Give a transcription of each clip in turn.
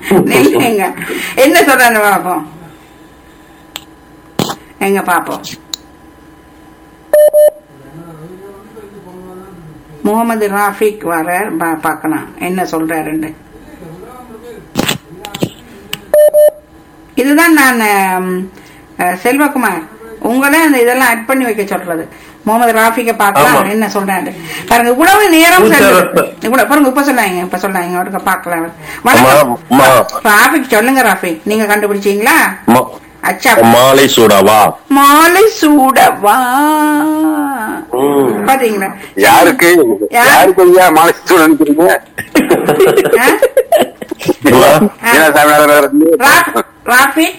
நில்லுங்க என்ன சொல்றாரு பாப்போம் எங்க பாப்போம் முகமது ராஃபிக் வர பார்க்கலாம் என்ன சொல்றாருன்னு இதுதான் நான் ம், அஹ், செல்வகுமார் உங்களை அந்த இதெல்லாம் அட் பண்ணி வைக்க சொல்றது முகமது ராஃபிக்க பார்க்கலாம் ஆமா. என்ன சொல்றாரு பாருங்க இவ்வளவு நேரம் பூச்சா சென்று- ரத்த. இவ்வளவு பாருங்க இப்ப சொல்லாங்க இப்ப சொல்லாங்க அவருக்கு பார்க்கலாம் அம்மா, வணக்கம் அம்மா. ராஃபிக் சொல்லுங்க ராஃபிக் நீங்க கண்டுபிடிச்சீங்களா மா- அச்சா மாலை சூடாவா மாலை சூடவா ம். பாத்தீங்களா யாருக்கு யார்? யாருக்கு ஐயா மாலை சூடு அனுப்புறீங்க ஆ? அம்மா, ஏன்னா சாமியார் இருந்து ரா- ராஃபிக்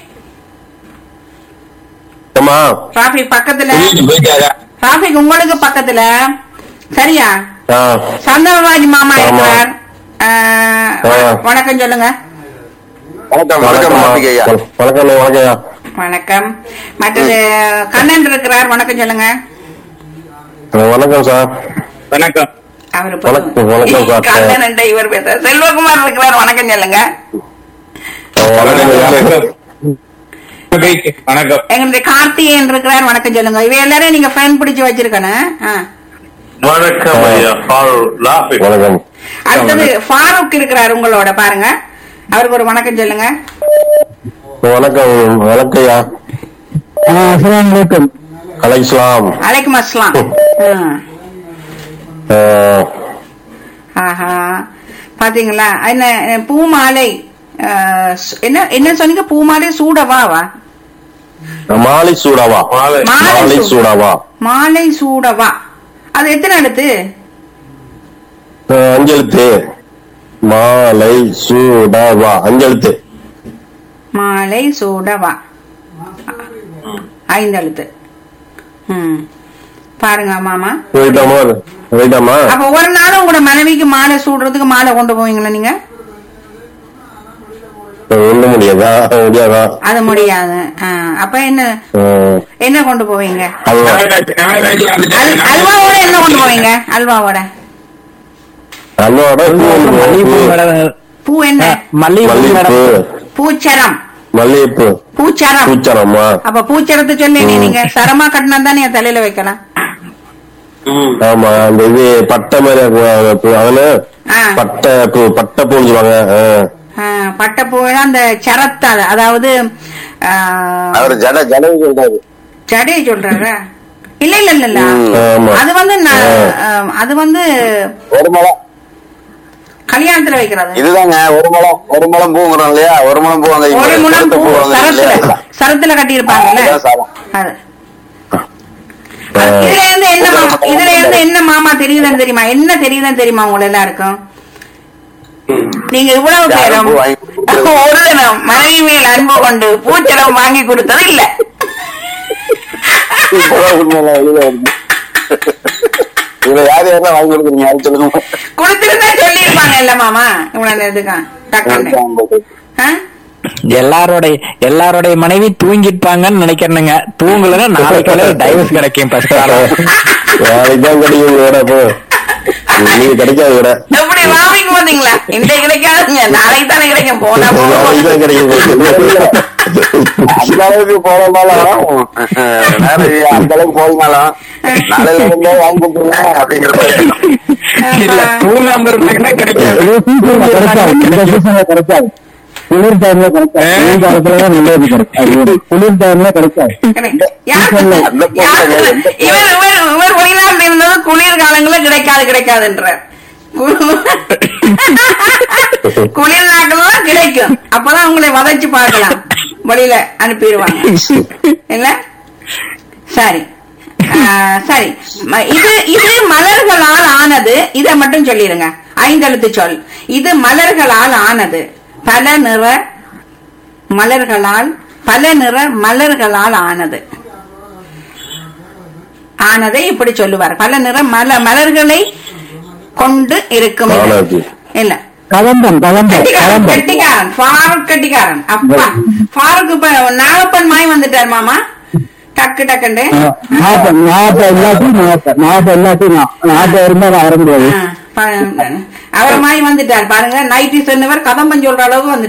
அம்மா ராஃபிக் பக்கத்துல வீட்டுக்கு போயிட்டாரா ராஃபிக் உங்களுக்கு பக்கத்துல சரியா ஆ, சந்தனராஜ் மாமா ஆமா. இருக்கிறார் ஆ, ஆ. வணக்கம் சொல்லுங்க வணக்கம் வணக்கம் வணக்கம்மா. மாத்திக்க ஐயா வணக்கம் வணக்கம்யா வணக்கம் மற்றது கண்ணன் இருக்கிறார் வணக்கம் சொல்லுங்க வணக்கம் சார் வணக்கம் அவரு வணக்கம், வணக்கம் சார். கண்ணன் என்ற இவர் பேச செல்வகுமார் இருக்கிறார் வணக்கம் சொல்லுங்க வணக்கம் ஐயா. வணக்கம் எங்களுடைய கார்த்திகேயன் இருக்கிறார் வணக்கம் சொல்லுங்க இவ எல்லாரும் நீங்க ஃபேன் பிடிச்சு வச்சிருக்கணும் ஆ. வணக்கம் ஐயா பால் லாஃபி வணக்கம் அடுத்தது ஃபாரூக் இருக்கிறார் உங்களோட பாருங்க அவருக்கு ஒரு வணக்கம் சொல்லுங்க வணக்கம் வணக்கம்யா அஸ்லாம் வலைக்கம் அலைஸ்லாம் அலைக்கும் அஸ்லாம் ஆ. ஆஹா பாத்தீங்களா என்ன பூமாலை ஆ, சு- என்ன என்ன சொன்னீங்க பூமாலை சூடவாவா மாலை சூடாவா மாலை மாலை மாலை சூ- சூடாவா மாலை சூடவா அது எத்தனை எழுத்து அஹ், அஞ்செழுத்து மாலை சூடாவா அஞ்செழுத்து மாலை சூடவா ஐந்து எழுத்து ம் பாருங்க மாமா ரைட்டாமா ரைட்டாமா அப்ப ஒரு நாளும் உங்களோட மனைவிக்கு மாலை சூடுறதுக்கு மாலை கொண்டு போவீங்களா நீங்க ஒண்ணு முடியாதா முடியாதா அது முடியாது ஆ, அப்ப என்ன அஹ், என்ன கொண்டு போவீங்க அல்வா அல்- அல்வாவோட என்ன கொண்டு போவீங்க அல்வாவோட அல்வாவோட பூ ஒண்ணு மல்லிகைப்பூ பூ, மேடம் பூ என்ன மல்லிகைப்பூ மல்லிகைப்பூ மேடம் பூச்சரம் மல்லிகைப்பூ பூச்சரம் பூச்சரம்மா அப்ப பூச்சரத்தை சொல்லி நீங்க சரமா கட்டினா தானே என் தலையில வைக்கலாம் ஆமா அந்த இது பட்டை மாதிரி இருக்கும், பூ அதுல ஆ. பட்டை பூ பட்டை பூன்னு சொல்லுவாங்க அஹ். ஆ, பட்டைப்பூ அந்த சரத்தால அதாவது ஆ, அவர் ஜட ஜடவை சொல்றாரு ஜடையை சொல்றாரா இல்ல இல்ல இல்ல இல்ல ஆமா. அது வந்து நான், ஆ, அது வந்து ஒரு முழம் கல்யாணத்துல வைக்கிறது இதுதாங்க ஒரு முழம் ஒரு முழம் பூங்கிறோம் இல்லையா ஒரு முழம் பூ அந்த ஒரு முழம் கொடுத்த பூ வாங்குறோம் சரத்துல இல்லையா? சரத்துல கட்டி இருப்பாங்கல்ல அதுதான் சாதம். அது அது இதுல இருந்து என்ன மாமா இதுல இருந்து என்ன மாமா தெரியுதுன்னு தெரியுமா என்ன தெரியுதுன்னு தெரியுமா உங்க எல்லாருக்கும் நீங்க இவ்வளவு யாரும் பேரும் பூ வாங்கி கொடுத்தது ஒரு தினம் மனைவி மேல் அன்பு கொண்டு பூச்சரம் வாங்கி கொடுத்தது இல்ல இப்பதான் உண்மையில வெளியில வருது. இதுல யார் யாரெல்லாம் வாங்கி கொடுக்குறீங்க அது சொல்லுங்க கொடுத்துருந்தா சொல்லி இருப்பாங்க இல்ல மாமா இவ்வளவு நேரத்துக்கு டக்குன்னு ஆ? எல்லாரோடைய எல்லாரோடைய மனைவி தூங்கிட்டாங்கன்னு நினைக்கிறேனுங்க தூங்கலன்னா நாளைக்கு டைவர்ஸ் கிடைக்கும் ஃபர்ஸ்ட் நாளைக்கு தான் கிடைக்கும் விட போ நீங்க கிடைக்காது விட எப்படி வாங்கிக்கு போதீங்களா இன்றைக்கு கிடைக்காதுங்க நாளைக்கு தானே கிடைக்கும் போனா நாளைக்கு போகும். தான் கிடைக்கும் அந்த அளவுக்கு போறதாலும் அந்த அளவுக்கு போறதுனாலும் நாளையில இருந்தே வாங்கி கொடுத்துருங்க அப்படிங்கிறது இல்ல தூங்காம இருந்தாங்கன்னா கிடைக்காது கிடைக்காது குளிர் டைம்ல கிடைக்காது குளிர் காலத்துல தான் நல்லது கிடைக்காது குளிர் டைம்ல கிடைக்காது யாரு- யாரு- இவர் இவர் இவர் வெளிநாட்டுல இருந்தது குளிர் காலங்கள்ல கிடைக்காது கிடைக்காதுன்ற குளிர் நாட்கள் தான் கிடைக்கும் அப்பதான் உங்களை வதைச்சு பார்க்கலாம் வெளியில அனுப்பிடுவாங்க இல்ல சரி ஆ, சரி ம- இது இது மலர்களால் ஆனது இதை மட்டும் சொல்லிருங்க ஐந்தெழுத்து சொல் இது மலர்களால் ஆனது பல நிற மலர்களால் பல நிற மலர்களால் ஆனது ஆனதை இப்படி சொல்லுவார் பல நிற மல மலர்களை கொண்டு இருக்கும் இது. ஆனது. இல்ல கலம்பம் கலம்பம் கெட்டிக்காரன் கலம்பம் கெட்டிக்காரன் ஃபாரூக் கெட்டிக்காரன் அப்பா ஃபாரூக் இப்ப நாகப்பன் மாய் வந்துட்டார் மாமா டக்கு டக்குண்டு நாப்ப நாப்ப இல்லாட்டி நாப்ப நாப்ப இல்லாட்டி நாப்ப இருந்தா வர முடியாது ஆ, ப- அவர் மாய் வந்துட்டார் பாருங்க நைட்டி சொன்னவர் கதம்பம் சொல்ற அளவுக்கு வந்து